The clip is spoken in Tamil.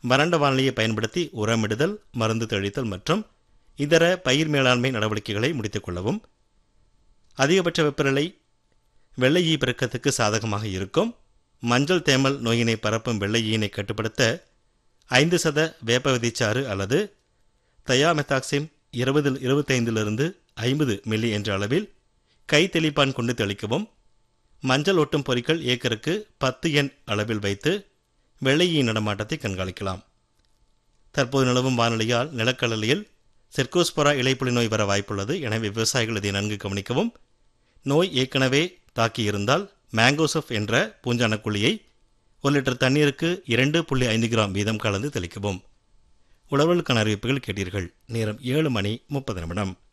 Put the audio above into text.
வறண்ட வானிலையை பயன்படுத்தி உரமிடுதல் மருந்து தெளித்தல் மற்றும் இதர பயிர் மேலாண்மை நடவடிக்கைகளை முடித்துக் கொள்ளவும் அதிகபட்ச வெப்பநிலை வெள்ளை ஈ பெருக்கத்துக்கு சாதகமாக இருக்கும் மஞ்சள் தேமல் நோயினை பரப்பும் வெள்ளை ஈயினை கட்டுப்படுத்த ஐந்து சத வேப்ப விதைச்சாறு அல்லது தயாமெத்தாக்சிம் இருபதில் இருபத்தைந்திலிருந்து ஐம்பது மில்லி என்ற அளவில் கை தெளிப்பான் கொண்டு தெளிக்கவும் மஞ்சள் ஒட்டும் பொறிகள் ஏக்கருக்கு பத்து எண் அளவில் வைத்து வெள்ளையின் நடமாட்டத்தை கண்காணிக்கலாம் தற்போது நிலவும் வானிலையால் நிலக்கடலையில் செர்கோஸ்பொரா இலைப்புலி நோய் வர வாய்ப்புள்ளது எனவே விவசாயிகள் இதை நன்கு கவனிக்கவும் நோய் ஏற்கனவே தாக்கியிருந்தால் மேங்கோசப் என்ற பூஞ்சானக்குழியை ஒரு லிட்டர் தண்ணீருக்கு இரண்டு புள்ளி ஐந்து கிராம் வீதம் கலந்து தெளிக்கவும் உழவர்களுக்கான அறிவிப்புகள் கேட்டீர்கள் நேரம் ஏழு மணி முப்பது நிமிடம்